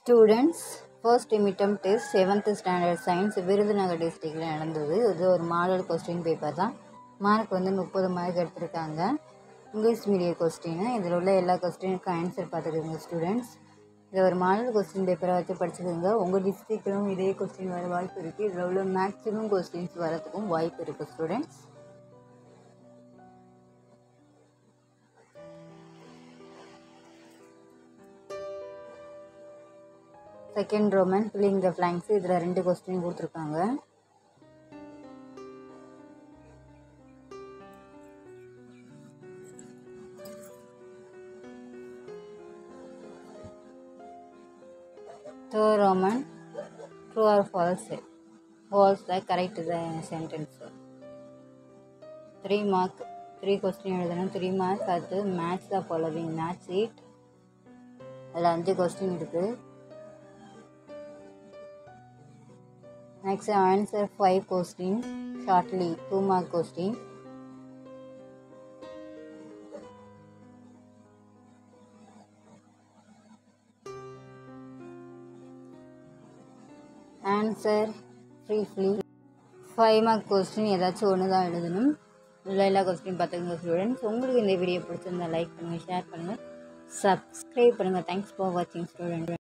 Students first midterm test seventh standard science Virudhunagar டிஸ்ட்ரிக்டில் நடந்தது இது ஒரு மாடல் கொஸ்டின் பேப்பர் தான் மார்க் வந்து முப்பது மார்க் எடுத்திருக்காங்க இங்கிலீஷ் மீடியம் கொஸ்டின் இதில் உள்ள எல்லா கொஸ்டினுக்கும் ஆன்சர் பார்த்துக்கோங்க ஸ்டூடெண்ட்ஸ் இது ஒரு மாடல் கொஸ்டின் பேப்பரை வச்சு படிச்சுக்கோங்க உங்கள் டிஸ்ட்ரிக்ட்லும் இதே கொஸ்டின் வர வாய்ப்பு இருக்குது இதில் உள்ள மேக்ஸிமம் கொஸ்டின்ஸ் வரதுக்கும் வாய்ப்பு இருக்குது students second roman filling the blanks இதில் ரெண்டு கொஸ்டின் கொடுத்துருக்காங்க third roman true or false false the correct the sentence three mark three question எழுதணும் த்ரீ மார்க் அடுத்து match the following match it அதில் அஞ்சு கொஸ்டின் இருக்குது Next answer 5 question shortly 2 mark question. Answer briefly five mark question ஏதாச்சும் ஒன்று தான் எழுதணும் இல்லை எல்லா கொஸ்டின் பார்த்துக்கோங்க ஸ்டூடெண்ட்ஸ் உங்களுக்கு இந்த வீடியோ பிடிச்சிருந்தா லைக் பண்ணுங்கள் ஷேர் பண்ணுங்கள் சப்ஸ்கிரைப் பண்ணுங்கள் தேங்க்ஸ் ஃபார் வாட்சிங் ஸ்டூடெண்ட்